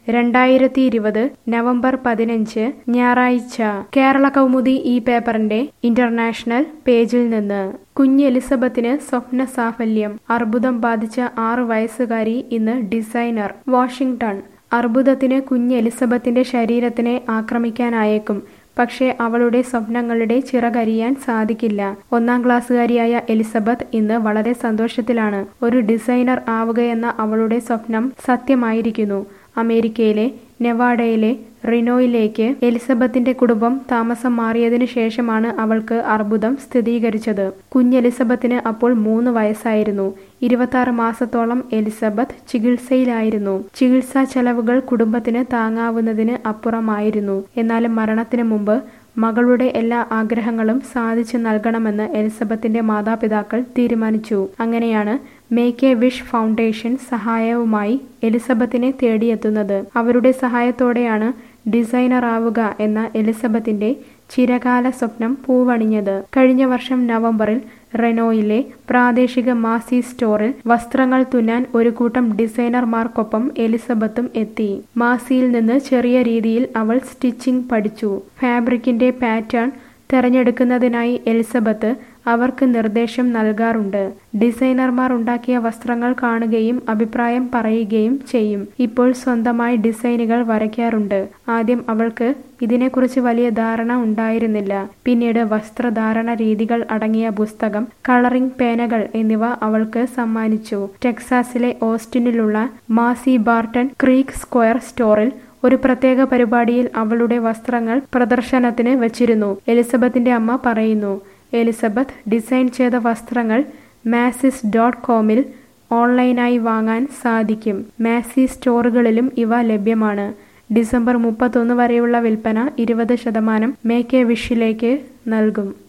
രണ്ടായിരത്തി ഇരുപത് നവംബർ പതിനഞ്ച് ഞായറാഴ്ച കേരള കൗമുദി ഈ പേപ്പറിന്റെ ഇന്റർനാഷണൽ പേജിൽ നിന്ന് കുഞ്ഞ് എലിസബത്തിന് സ്വപ്ന സാഫല്യം അർബുദം ബാധിച്ച ആറു വയസ്സുകാരി ഇന്ന് ഡിസൈനർ വാഷിംഗ്ടൺ അർബുദത്തിന് കുഞ്ഞ് എലിസബത്തിന്റെ ശരീരത്തിനെ ആക്രമിക്കാനായേക്കും പക്ഷേ അവളുടെ സ്വപ്നങ്ങളുടെ ചിറകരിയാൻ സാധിക്കില്ല ഒന്നാം ക്ലാസ്സുകാരിയായ എലിസബത്ത് ഇന്ന് വളരെ സന്തോഷത്തിലാണ് ഒരു ഡിസൈനർ ആവുകയെന്ന അവളുടെ സ്വപ്നം സത്യമായിരിക്കുന്നു അമേരിക്കയിലെ നെവാഡയിലെ റിനോയിലേക്ക് എലിസബത്തിന്റെ കുടുംബം താമസം മാറിയതിനു ശേഷമാണ് അവൾക്ക് അർബുദം സ്ഥിരീകരിച്ചത് കുഞ്ഞ് എലിസബത്തിന് അപ്പോൾ മൂന്ന് വയസ്സായിരുന്നു ഇരുപത്തി മാസത്തോളം എലിസബത്ത് ചികിത്സയിലായിരുന്നു ചികിത്സാ ചെലവുകൾ കുടുംബത്തിന് താങ്ങാവുന്നതിന് അപ്പുറമായിരുന്നു എന്നാലും മരണത്തിന് മുമ്പ് മകളുടെ എല്ലാ ആഗ്രഹങ്ങളും സാധിച്ചു നൽകണമെന്ന് എലിസബത്തിന്റെ മാതാപിതാക്കൾ തീരുമാനിച്ചു അങ്ങനെയാണ് മേക്ക് എ വിഷ് ഫൗണ്ടേഷൻ സഹായവുമായി എലിസബത്തിനെ തേടിയെത്തുന്നത് അവരുടെ സഹായത്തോടെയാണ് ഡിസൈനർ ആവുക എന്ന എലിസബത്തിന്റെ ചിരകാല സ്വപ്നം പൂവണിഞ്ഞത് കഴിഞ്ഞ വർഷം നവംബറിൽ റെനോയിലെ പ്രാദേശിക മാസി സ്റ്റോറിൽ വസ്ത്രങ്ങൾ തുന്നാൻ ഒരു കൂട്ടം ഡിസൈനർമാർക്കൊപ്പം എലിസബത്തും എത്തി മാസിയിൽ നിന്ന് ചെറിയ രീതിയിൽ അവൾ സ്റ്റിച്ചിങ് പഠിച്ചു ഫാബ്രിക്കിന്റെ പാറ്റേൺ തെരഞ്ഞെടുക്കുന്നതിനായി എലിസബത്ത് അവർക്ക് നിർദ്ദേശം നൽകാറുണ്ട് ഡിസൈനർമാർ ഉണ്ടാക്കിയ വസ്ത്രങ്ങൾ കാണുകയും അഭിപ്രായം പറയുകയും ചെയ്യും ഇപ്പോൾ സ്വന്തമായി ഡിസൈനുകൾ വരയ്ക്കാറുണ്ട് ആദ്യം അവൾക്ക് ഇതിനെക്കുറിച്ച് വലിയ ധാരണ ഉണ്ടായിരുന്നില്ല പിന്നീട് വസ്ത്രധാരണ രീതികൾ അടങ്ങിയ പുസ്തകം കളറിംഗ് പേനകൾ എന്നിവ അവൾക്ക് സമ്മാനിച്ചു ടെക്സാസിലെ ഓസ്റ്റിനിലുള്ള മാസി ബാർട്ടൺ ക്രീക്ക് സ്ക്വയർ സ്റ്റോറിൽ ഒരു പ്രത്യേക പരിപാടിയിൽ അവളുടെ വസ്ത്രങ്ങൾ പ്രദർശനത്തിന് വച്ചിരുന്നു എലിസബത്തിന്റെ അമ്മ പറയുന്നു എലിസബത്ത് ഡിസൈൻ ചെയ്ത വസ്ത്രങ്ങൾ മാസിസ് ഡോട്ട് കോമിൽ ഓൺലൈനായി വാങ്ങാൻ സാധിക്കും മാസി സ്റ്റോറുകളിലും ഇവ ലഭ്യമാണ് ഡിസംബർ മുപ്പത്തൊന്ന് വരെയുള്ള വിൽപ്പന ഇരുപത് ശതമാനം മേക്ക് എ വിഷിലേക്ക് നൽകും